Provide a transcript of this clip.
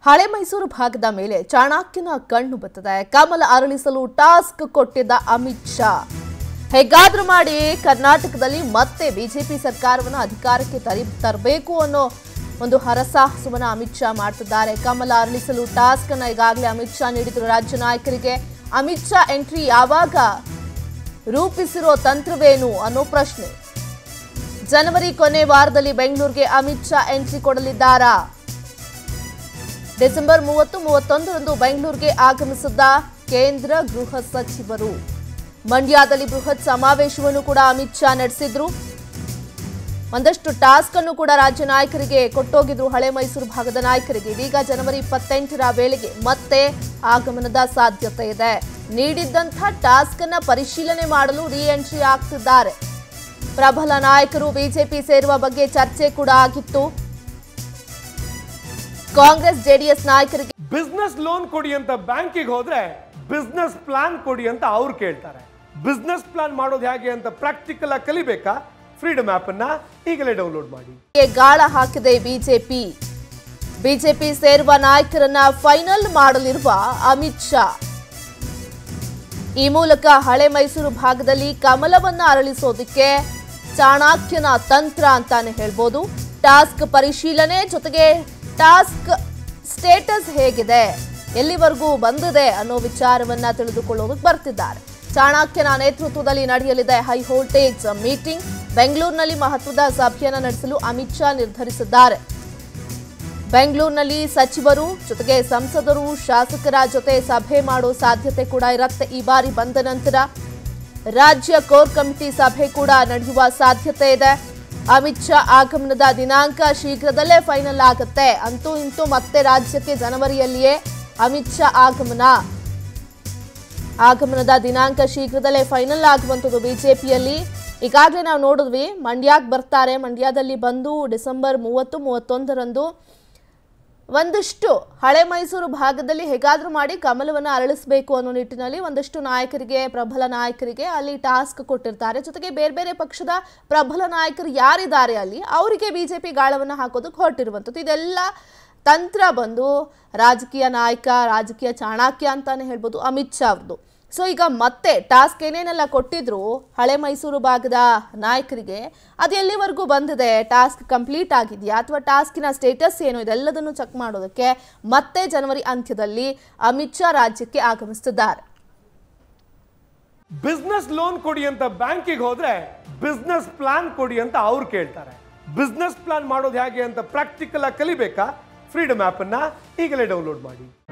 ಹಳೆ ಮೈಸೂರು ಭಾಗದ ಮೇಲೆ ಚಾಣಕ್ಯನ ಕಣ್ಣು ಬತ್ತದೆ ಕಮಲ ಅರಳಿಸಲು ಟಾಸ್ಕ್ ಕೊಟ್ಟಿದ್ದ ಅಮಿತ್ ಶಾ ಹೇಗಾದ್ರೂ ಮಾಡಿ ಕರ್ನಾಟಕದಲ್ಲಿ ಮತ್ತೆ ಬಿಜೆಪಿ ಸರ್ಕಾರವನ್ನು ಅಧಿಕಾರಕ್ಕೆ ತರಿ ತರಬೇಕು ಅನ್ನೋ ಒಂದು ಹರಸಾಹಸವನ್ನ ಅಮಿತ್ ಶಾ ಮಾಡ್ತಿದ್ದಾರೆ ಕಮಲ ಅರಳಿಸಲು ಟಾಸ್ಕ್ ಅನ್ನ ಈಗಾಗಲೇ ಅಮಿತ್ ಶಾ ನೀಡಿದ್ರು ರಾಜ್ಯ ನಾಯಕರಿಗೆ ಅಮಿತ್ ಶಾ ಎಂಟ್ರಿ ಯಾವಾಗ ರೂಪಿಸಿರೋ ತಂತ್ರವೇನು ಅನ್ನೋ ಪ್ರಶ್ನೆ ಜನವರಿ ಕೊನೆ ವಾರದಲ್ಲಿ ಬೆಂಗಳೂರಿಗೆ ಅಮಿತ್ ಶಾ ಎಂಟ್ರಿ ಕೊಡಲಿದ್ದಾರಾ ಡಿಸೆಂಬರ್ ಮೂವತ್ತು ಮೂವತ್ತೊಂದರಂದು ಬೆಂಗಳೂರಿಗೆ ಆಗಮಿಸಿದ್ದ ಕೇಂದ್ರ ಗೃಹ ಸಚಿವರು ಮಂಡ್ಯದಲ್ಲಿ ಬೃಹತ್ ಸಮಾವೇಶವನ್ನು ಕೂಡ ಅಮಿತ್ ಶಾ ನಡೆಸಿದ್ರು ಒಂದಷ್ಟು ಟಾಸ್ಕ್ ಅನ್ನು ಕೂಡ ರಾಜ್ಯ ನಾಯಕರಿಗೆ ಕೊಟ್ಟೋಗಿದ್ರು ಹಳೆ ಮೈಸೂರು ಭಾಗದ ನಾಯಕರಿಗೆ ಇದೀಗ ಜನವರಿ ಇಪ್ಪತ್ತೆಂಟರ ವೇಳೆಗೆ ಮತ್ತೆ ಆಗಮನದ ಸಾಧ್ಯತೆ ಇದೆ ನೀಡಿದ್ದಂಥ ಟಾಸ್ಕ್ ಅನ್ನ ಪರಿಶೀಲನೆ ಮಾಡಲು ರಿ ಎಂಟ್ರಿ ಆಗ್ತಿದ್ದಾರೆ ಪ್ರಬಲ ನಾಯಕರು ಬಿಜೆಪಿ ಸೇರುವ ಬಗ್ಗೆ ಚರ್ಚೆ ಕೂಡ ಆಗಿತ್ತು ಕಾಂಗ್ರೆಸ್ ಜೆಡಿಎಸ್ ನಾಯಕರಿಗೆ ಬಿಸ್ನೆಸ್ ಲೋನ್ ಕೊಡಿ ಅಂತ ಬ್ಯಾಂಕಿಗೆ ಹೋದ್ರೆ ಬಿಸ್ನೆಸ್ ಪ್ಲಾನ್ ಕೊಡಿ ಅಂತ ಅವ್ರು ಕೇಳ್ತಾರೆ ಬಿಸ್ನೆಸ್ ಪ್ಲಾನ್ ಮಾಡೋದು ಹೇಗೆ ಅಂತ ಪ್ರಾಕ್ಟಿಕಲ್ ಆಗಿ ಕಲಿಬೇಕಾ ಫ್ರೀಡಮ್ ಆಪ್ ಅನ್ನ ಈಗಲೇ ಡೌನ್ಲೋಡ್ ಮಾಡಿ ಗಾಳ ಹಾಕಿದೆ ಬಿಜೆಪಿ ಬಿಜೆಪಿ ಸೇರುವ ನಾಯಕರನ್ನ ಫೈನಲ್ ಮಾಡಲಿರುವ ಅಮಿತ್ ಶಾ ಈ ಮೂಲಕ ಹಳೆ ಮೈಸೂರು ಭಾಗದಲ್ಲಿ ಕಮಲವನ್ನ ಅರಳಿಸೋದಕ್ಕೆ ಚಾಣಕ್ಯನ ತಂತ್ರ ಅಂತಾನೆ ಹೇಳ್ಬೋದು ಟಾಸ್ಕ್ ಪರಿಶೀಲನೆ ಜೊತೆಗೆ ಟಾಸ್ಕ್ ಸ್ಟೇಟಸ್ ಹೇಗಿದೆ ಎಲ್ಲಿವರೆಗೂ ಬಂದಿದೆ ಅನ್ನೋ ವಿಚಾರವನ್ನ ತಿಳಿದುಕೊಳ್ಳೋದಕ್ಕೆ ಬರ್ತಿದ್ದಾರೆ ಚಾಣಕ್ಯನ ನೇತೃತ್ವದಲ್ಲಿ ನಡೆಯಲಿದೆ ಹೈ ವೋಲ್ಟೇಜ್ ಮೀಟಿಂಗ್ ಬೆಂಗಳೂರಿನಲ್ಲಿ ಮಹತ್ವದ ಸಭೆಯನ್ನ ನಡೆಸಲು ಅಮಿತ್ ಶಾ ನಿರ್ಧರಿಸಿದ್ದಾರೆ ಬೆಂಗಳೂರಿನಲ್ಲಿ ಸಚಿವರು ಜೊತೆಗೆ ಸಂಸದರು ಶಾಸಕರ ಜೊತೆ ಸಭೆ ಮಾಡೋ ಸಾಧ್ಯತೆ ಕೂಡ ಇರುತ್ತೆ ಈ ಬಾರಿ ಬಂದ ನಂತರ ರಾಜ್ಯ ಕೋರ್ ಕಮಿಟಿ ಸಭೆ ಕೂಡ ನಡೆಯುವ ಸಾಧ್ಯತೆ ಇದೆ ಅಮಿತ್ ಶಾ ಆಗಮನದ ದಿನಾಂಕ ಶೀಘ್ರದಲ್ಲೇ ಫೈನಲ್ ಆಗುತ್ತೆ ಅಂತೂ ಇಂತೂ ಮತ್ತೆ ರಾಜ್ಯಕ್ಕೆ ಜನವರಿಯಲ್ಲಿಯೇ ಅಮಿತ್ ಶಾ ಆಗಮನ ಆಗಮನದ ದಿನಾಂಕ ಶೀಘ್ರದಲ್ಲೇ ಫೈನಲ್ ಆಗುವಂಥದ್ದು ಬಿಜೆಪಿಯಲ್ಲಿ ಈಗಾಗಲೇ ನಾವು ನೋಡಿದ್ವಿ ಮಂಡ್ಯಕ್ಕೆ ಬರ್ತಾರೆ ಮಂಡ್ಯದಲ್ಲಿ ಬಂದು ಡಿಸೆಂಬರ್ ಮೂವತ್ತು ಮೂವತ್ತೊಂದರಂದು ಒಂದಷ್ಟು ಹಳೆ ಮೈಸೂರು ಭಾಗದಲ್ಲಿ ಹೇಗಾದ್ರೂ ಮಾಡಿ ಕಮಲವನ್ನು ಅರಳಿಸಬೇಕು ಅನ್ನೋ ನಿಟ್ಟಿನಲ್ಲಿ ಒಂದಷ್ಟು ನಾಯಕರಿಗೆ ಪ್ರಬಲ ನಾಯಕರಿಗೆ ಅಲ್ಲಿ ಟಾಸ್ಕ್ ಕೊಟ್ಟಿರ್ತಾರೆ ಜೊತೆಗೆ ಬೇರೆ ಬೇರೆ ಪಕ್ಷದ ಪ್ರಬಲ ನಾಯಕರು ಯಾರಿದ್ದಾರೆ ಅಲ್ಲಿ ಅವರಿಗೆ ಬಿಜೆಪಿ ಗಾಳವನ್ನು ಹಾಕೋದಕ್ಕೆ ಹೊರಟಿರುವಂಥದ್ದು ಇದೆಲ್ಲ ತಂತ್ರ ಬಂದು ರಾಜಕೀಯ ನಾಯಕ ರಾಜಕೀಯ ಚಾಣಕ್ಯ ಅಂತಾನೆ ಹೇಳ್ಬೋದು ಅಮಿತ್ ಶಾ ಅವ್ರದ್ದು ಸೊ ಈಗ ಮತ್ತೆ ಟಾಸ್ಕ್ ಏನೇನೆಲ್ಲ ಕೊಟ್ಟಿದ್ರು ಹಳೆ ಮೈಸೂರು ಭಾಗದ ನಾಯಕರಿಗೆ ಅದು ಎಲ್ಲಿವರೆಗೂ ಬಂದಿದೆ ಟಾಸ್ಕ್ ಕಂಪ್ಲೀಟ್ ಆಗಿದೆಯಾ ಅಥವಾ ಟಾಸ್ಕಿನ ಸ್ಟೇಟಸ್ ಏನು ಇದೆಲ್ಲದನ್ನು ಚೆಕ್ ಮಾಡೋದಕ್ಕೆ ಮತ್ತೆ ಜನವರಿ ಅಂತ್ಯದಲ್ಲಿ ಅಮಿತ್ ಶಾ ರಾಜ್ಯಕ್ಕೆ ಆಗಮಿಸುತ್ತಿದ್ದಾರೆ ಬಿಸ್ನೆಸ್ ಲೋನ್ ಕೊಡಿ ಅಂತ ಬ್ಯಾಂಕಿಗೆ ಹೋದ್ರೆ ಬಿಸ್ನೆಸ್ ಪ್ಲಾನ್ ಕೊಡಿ ಅಂತ ಅವ್ರು ಕೇಳ್ತಾರೆ ಬಿಸ್ನೆಸ್ ಪ್ಲಾನ್ ಮಾಡೋದು ಹೇಗೆ ಅಂತ ಪ್ರಾಕ್ಟಿಕಲ್ ಆಗಿ ಕಲಿಬೇಕಾ ಫ್ರೀಡಮ್ ಆಪ್ ಅನ್ನ ಈಗಲೇ ಡೌನ್ಲೋಡ್ ಮಾಡಿ